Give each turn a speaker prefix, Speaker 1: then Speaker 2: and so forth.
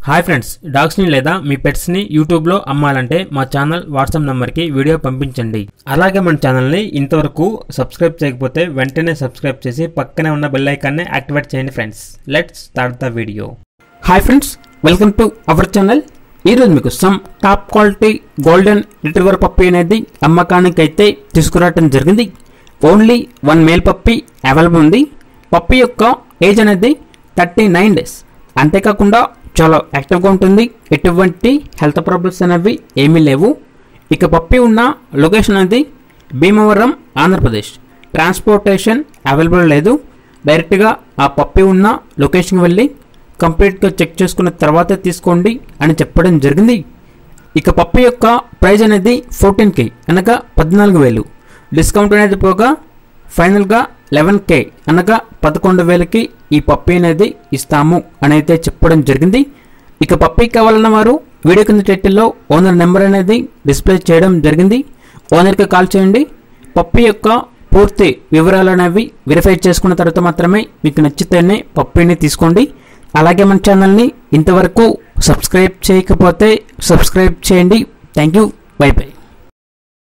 Speaker 1: hi friends డాగ్స్ని లేదా మీ పెట్స్ని యూట్యూబ్లో అమ్మాలంటే మా ఛానల్ వాట్సాప్ నెంబర్కి వీడియో పంపించండి అలాగే మన ఛానల్ని ఇంతవరకు సబ్స్క్రైబ్ చేయకపోతే వెంటనే సబ్స్క్రైబ్ చేసి పక్కనే ఉన్న బెల్ ఐకాన్ని యాక్టివేట్ చేయండి friends let's start the video
Speaker 2: hi friends welcome to our channel ఈరోజు మీకు some top quality golden retriever puppy అనేది అమ్మకానికి అయితే తీసుకురావడం జరిగింది only one male puppy available ఉంది పప్పి యొక్క ఏజ్ అనేది థర్టీ నైన్ డేస్ అంతేకాకుండా చాలా యాక్టివ్గా ఉంటుంది ఎటువంటి హెల్త్ ప్రాబ్లమ్స్ అనేవి ఏమీ లేవు ఇక పప్పి ఉన్న లొకేషన్ అనేది భీమవరం ఆంధ్రప్రదేశ్ ట్రాన్స్పోర్టేషన్ అవైలబుల్ లేదు డైరెక్ట్గా ఆ పప్పి ఉన్న లొకేషన్కి వెళ్ళి కంప్లీట్గా చెక్ చేసుకున్న తర్వాతే తీసుకోండి అని చెప్పడం జరిగింది ఇక పప్పు యొక్క ప్రైజ్ అనేది ఫోర్టీన్ కే అనగా పద్నాలుగు వేలు డిస్కౌంట్ అనేది పోగా ఫైనల్గా లెవెన్ కే అనగా పదకొండు వేలకి ఈ పప్పి అనేది ఇస్తాము అని అయితే చెప్పడం జరిగింది ఇక పప్పి కావాలన్న వారు వీడియో కింద టైటిల్లో ఓనర్ నెంబర్ అనేది డిస్ప్లే చేయడం జరిగింది ఓనర్కి కాల్ చేయండి పప్పి యొక్క పూర్తి వివరాలు అనేవి వెరిఫై చేసుకున్న తర్వాత మాత్రమే మీకు నచ్చితేనే పప్పిని తీసుకోండి అలాగే మన ఛానల్ని ఇంతవరకు సబ్స్క్రైబ్ చేయకపోతే సబ్స్క్రైబ్ చేయండి థ్యాంక్ యూ బై బై